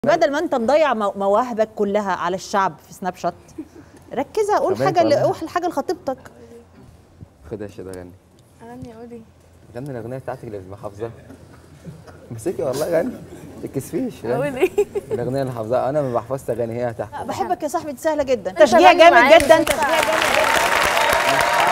بدل ما انت مضيع مو- مواهبك كلها على الشعب في سناب شات ركزها قول طب حاجه انت اللي والله. قول حاجه لخطيبتك خد يا شده غني اغني قولي غني الاغنيه بتاعتك اللي حافظاها مسكي والله غني ما تكسفيش غني. قولي الاغنيه اللي حافظاها انا ما بحفظش اغاني هي تحت بحبك يا صاحبي دي سهله جدا انت تشجيع غني جامد معايا جدا مش تشجيع انت. جامد جدا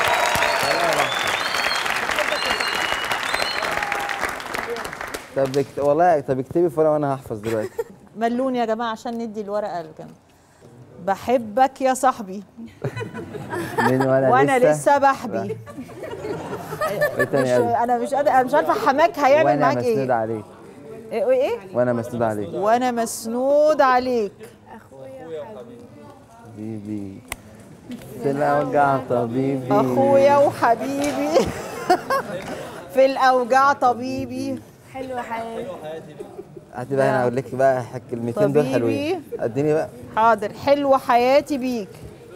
طب اكت... والله طب اكتبي فورا وانا هحفظ دلوقتي ملوني يا جماعه عشان ندي الورقه الجنب بحبك يا صاحبي من وانا, وانا لسه بحبي ايه تاني قال انا مش قادرة- انا مش عارفه حماك هيعمل وانا معاك مسنود ايه عليك ايه ايه وانا مسنود عليك وانا مسنود عليك حبيبي في الاوجاع طبيبي اخويا وحبيبي في الاوجاع طبيبي حلوه حياتي هاتي بقى انا اقول لك بقى حك الكلمتين دول طبيبي. حلوين اديني بقى حاضر حلوه حياتي بيك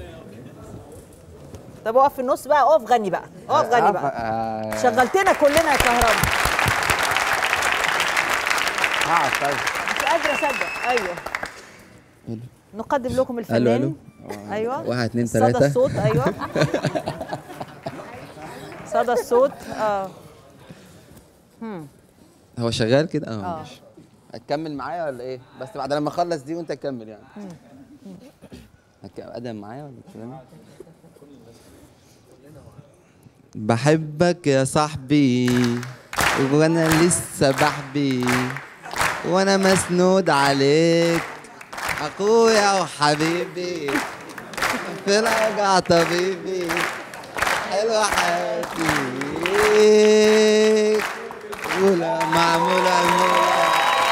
طب اقف في النص بقى اقف غني بقى اقف غني بقى آه، شغلتنا كلنا يا كهرباء هقعد طيب مش قادره اصدق ايوه نقدم لكم الفنان ألو، ايوه واحد، اتنين، صدى تلاتة. الصوت ايوه صدى الصوت اه هو شغال كده اه آه. ماشي هتكمل معايا ولا ايه بس بعد لما اخلص دي وانت تكمل يعني هك- ادم معايا ولا تكلمي بحبك يا صاحبي وانا لسه بحبي وانا مسنود عليك اخويا وحبيبي في الوجع طبيبي حلوة حياتي ولا معمولة مولا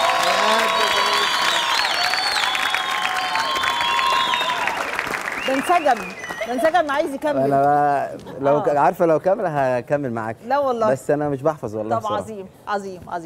ده انسجم ده انسجم عايز يكمل انا بقى لو آه. عارفه لو كامل هكمل معاك لا والله بس انا مش بحفظ والله طب بصراحة. عظيم عظيم عظيم